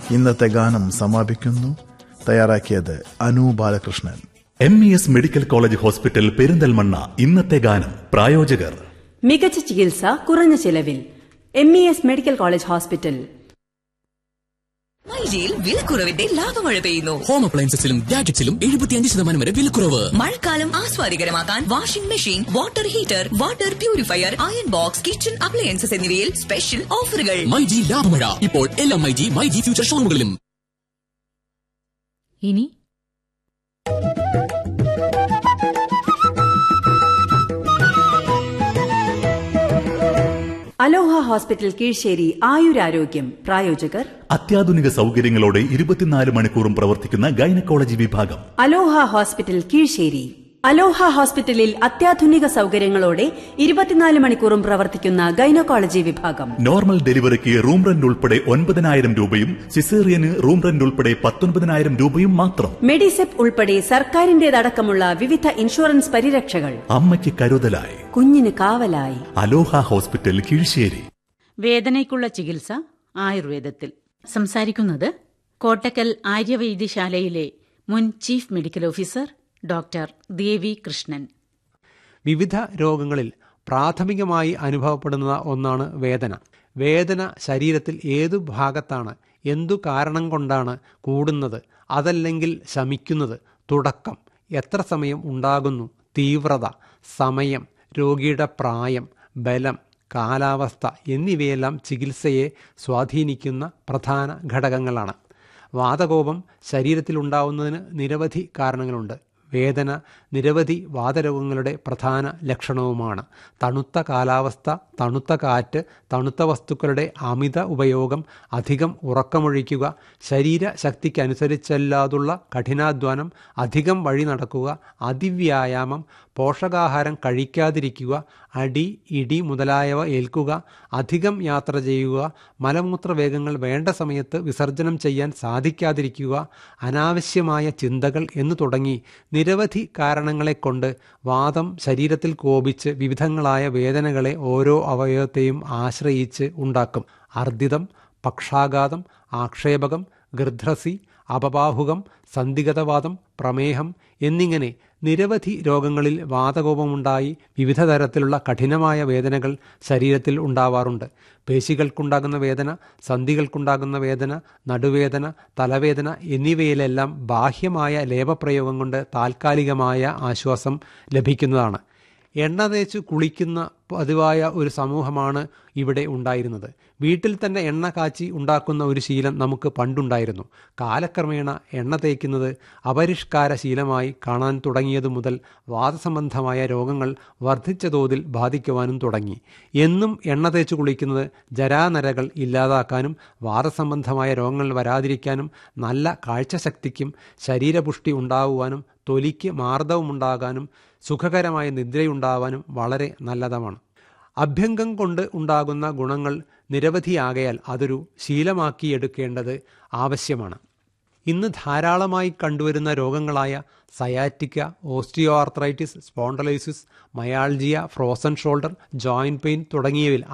ഇന്നത്തെ ഗാനം സമാപിക്കുന്നു തയ്യാറാക്കിയത് Anu Balakrishnan M E S medical college hospital Perinthalmanna ഇന്നത്തെ ഗാനം പ്രായോജകർ മികച്ച ചികിത്സ കുറഞ്ഞ ചിലവിൽ M E S medical college hospital മൈജിയിൽ വിലക്കുറവിന്റെ ലാഭമഴ പെയ്യുന്നു ഹോം അപ്ലയൻസസിലും ഗാഡ്ജറ്റ്സിലും എഴുപത്തിയഞ്ച് ശതമാനം വരെ വിലക്കുറവ് മഴക്കാലം ആസ്വാദികരമാക്കാൻ washing machine water heater water purifier iron box kitchen appliances എന്നിവയിൽ സ്പെഷ്യൽ ഓഫറുകൾ മൈജി ലാഭമഴ ഇപ്പോൾ എല്ലാ മൈജി മൈജി ഫ്യൂച്ചർ ഷോറൂമുകളിലും ഇനി അലോഹ ഹോസ്പിറ്റൽ കീഴ്ശ്ശേരി ആയുരാരോഗ്യം പ്രായോജകർ അത്യാധുനിക സൗകര്യങ്ങളോടെ ഇരുപത്തിനാല് മണിക്കൂറും പ്രവർത്തിക്കുന്ന ഗൈനക്കോളജി വിഭാഗം അലോഹ ഹോസ്പിറ്റൽ കീഴ്ശ്ശേരി അലോഹ ഹോസ്പിറ്റലിൽ അത്യാധുനിക സൗകര്യങ്ങളോടെ ഇരുപത്തിനാല് മണിക്കൂറും പ്രവർത്തിക്കുന്ന ഗൈനക്കോളജി വിഭാഗം നോർമൽ ഡെലിവറിക്ക് റൂം റെന്റ് ഉൾപ്പെടെ ഒൻപതിനായിരം രൂപയും സിസേറിയന് റൂം റെന്റ് ഉൾപ്പെടെ പത്തൊൻപതിനായിരം രൂപയും മാത്രം മെഡിസെപ് ഉൾപ്പെടെ സർക്കാരിന്റേതടക്കമുള്ള വിവിധ ഇൻഷുറൻസ് പരിരക്ഷകൾ അമ്മയ്ക്ക് കരുതലായി കുഞ്ഞിന് കാവലായി അലോഹ ഹോസ്പിറ്റൽ കീഴ്ശ്ശേരി വേദനയ്ക്കുള്ള ചികിത്സ ആയുർവേദത്തിൽ സംസാരിക്കുന്നത് കോട്ടക്കൽ ആര്യവൈദ്യശാലയിലെ മുൻ chief medical officer doctor Devi Krishnan വിവിധ രോഗങ്ങളിൽ പ്രാഥമികമായി അനുഭവപ്പെടുന്ന ഒന്നാണ് വേദന വേദന ശരീരത്തിൽ ഏതു ഭാഗത്താണ് എന്തു കാരണം കൊണ്ടാണ് കൂടുന്നത് അതല്ലെങ്കിൽ ശമിക്കുന്നത് തുടക്കം എത്ര സമയം ഉണ്ടാകുന്നു തീവ്രത സമയം രോഗിയുടെ പ്രായം ബലം കാലാവസ്ഥ എന്നിവയെല്ലാം ചികിത്സയെ സ്വാധീനിക്കുന്ന പ്രധാന ഘടകങ്ങളാണ് വാതകോപം ശരീരത്തിലുണ്ടാവുന്നതിന് നിരവധി കാരണങ്ങളുണ്ട് വേദന നിരവധി വാതരോഗങ്ങളുടെ പ്രധാന ലക്ഷണവുമാണ് തണുത്ത കാലാവസ്ഥ തണുത്ത കാറ്റ് തണുത്ത വസ്തുക്കളുടെ അമിത ഉപയോഗം അധികം ഉറക്കമൊഴിക്കുക ശരീരശക്തിക്കനുസരിച്ചല്ലാതുള്ള കഠിനാധ്വാനം അധികം വഴി നടക്കുക അതിവ്യായാമം പോഷകാഹാരം കഴിക്കാതിരിക്കുക അടി ഇടി മുതലായവ ഏൽക്കുക അധികം യാത്ര ചെയ്യുക മലമൂത്ര വേഗങ്ങൾ വേണ്ട സമയത്ത് വിസർജനം ചെയ്യാൻ സാധിക്കാതിരിക്കുക അനാവശ്യമായ ചിന്തകൾ എന്നു തുടങ്ങി നിരവധി കാരണങ്ങളെ കൊണ്ട് വാദം ശരീരത്തിൽ കോപിച്ച് വിവിധങ്ങളായ വേദനകളെ ഓരോ അവയവത്തെയും ആശ്രയിച്ച് ഉണ്ടാക്കും അർദ്ദിതം പക്ഷാഘാതം ആക്ഷേപകം ഗർധ്രസി അപബാഹുകം സന്ദിഗതവാദം പ്രമേഹം എന്നിങ്ങനെ നിരവധി രോഗങ്ങളിൽ വാതകോപമുണ്ടായി വിവിധ തരത്തിലുള്ള കഠിനമായ വേദനകൾ ശരീരത്തിൽ ഉണ്ടാവാറുണ്ട് പേശികൾക്കുണ്ടാകുന്ന വേദന സന്ധികൾക്കുണ്ടാകുന്ന വേദന നടുവേദന തലവേദന എന്നിവയിലെല്ലാം ബാഹ്യമായ ലേപപ്രയോഗം കൊണ്ട് താൽക്കാലികമായ ആശ്വാസം ലഭിക്കുന്നതാണ് എണ്ണ തേച്ച് കുളിക്കുന്ന പതിവായ ഒരു സമൂഹമാണ് ഇവിടെ ഉണ്ടായിരുന്നത് വീട്ടിൽ തന്നെ എണ്ണ കാച്ചി ഉണ്ടാക്കുന്ന ഒരു ശീലം നമുക്ക് പണ്ടുണ്ടായിരുന്നു കാലക്രമേണ എണ്ണ തേക്കുന്നത് അപരിഷ്കാര ശീലമായി കാണാൻ തുടങ്ങിയതു മുതൽ വാദസംബന്ധമായ രോഗങ്ങൾ വർദ്ധിച്ച തോതിൽ ബാധിക്കുവാനും തുടങ്ങി എന്നും എണ്ണ തേച്ച് കുളിക്കുന്നത് ജരാനരകൾ ഇല്ലാതാക്കാനും വാദസംബന്ധമായ രോഗങ്ങൾ വരാതിരിക്കാനും നല്ല കാഴ്ചശക്തിക്കും ശരീരപുഷ്ടി ഉണ്ടാകുവാനും തൊലിക്ക് മാർദ്ദവമുണ്ടാകാനും സുഖകരമായ നിദ്രയുണ്ടാവാനും വളരെ നല്ലതാണ് അഭ്യംഗം കൊണ്ട് ഉണ്ടാകുന്ന ഗുണങ്ങൾ നിരവധിയാകയാൽ അതൊരു ശീലമാക്കിയെടുക്കേണ്ടത് ആവശ്യമാണ് ഇന്ന് ധാരാളമായി കണ്ടുവരുന്ന രോഗങ്ങളായ sciatica osteoarthritis spondylosis myalgia frozen shoulder joint pain തുടങ്ങിയവയിൽ